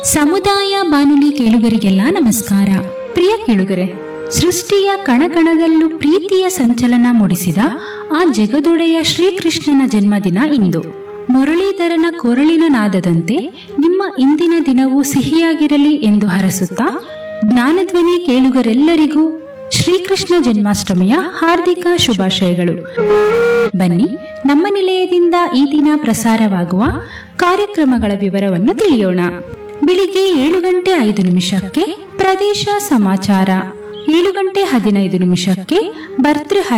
ಸಮುದಾಯ ಬಾನುಲಿ ಕೇಳುಗರಿಗೆಲ್ಲ ನಮಸ್ಕಾರ ಪ್ರಿಯ ಕೇಳುಗರೆ ಸೃಷ್ಟಿಯ ಕಣಕಣದಲ್ಲೂ ಪ್ರೀತಿಯ ಸಂಚಲನ ಮೂಡಿಸಿದ ಆ ಜಗದೊಡೆಯ ಶ್ರೀಕೃಷ್ಣನ ಜನ್ಮದಿನ ಇಂದು ಮುರಳೀಧರನ ಕೊರಳಿನ ನಾದದಂತೆ ನಿಮ್ಮ ಇಂದಿನ ದಿನವೂ ಸಿಹಿಯಾಗಿರಲಿ ಎಂದು ಹರಸುತ್ತಾ ಜ್ಞಾನಧ್ವನಿ ಕೇಳುಗರೆಲ್ಲರಿಗೂ ಶ್ರೀಕೃಷ್ಣ ಜನ್ಮಾಷ್ಟಮಿಯ ಹಾರ್ದಿಕ ಶುಭಾಶಯಗಳು ಬನ್ನಿ ನಮ್ಮ ನಿಲಯದಿಂದ ಈ ದಿನ ಪ್ರಸಾರವಾಗುವ ಕಾರ್ಯಕ್ರಮಗಳ ವಿವರವನ್ನು ತಿಳಿಯೋಣ ಬೆಳಿಗ್ಗೆ ಏಳು ಗಂಟೆ ಐದು ನಿಮಿಷಕ್ಕೆ ಪ್ರದೇಶ ಸಮಾಚಾರ ಏಳು ಗಂಟೆ ಹದಿನೈದು ನಿಮಿಷಕ್ಕೆ ಭರ್ತೃ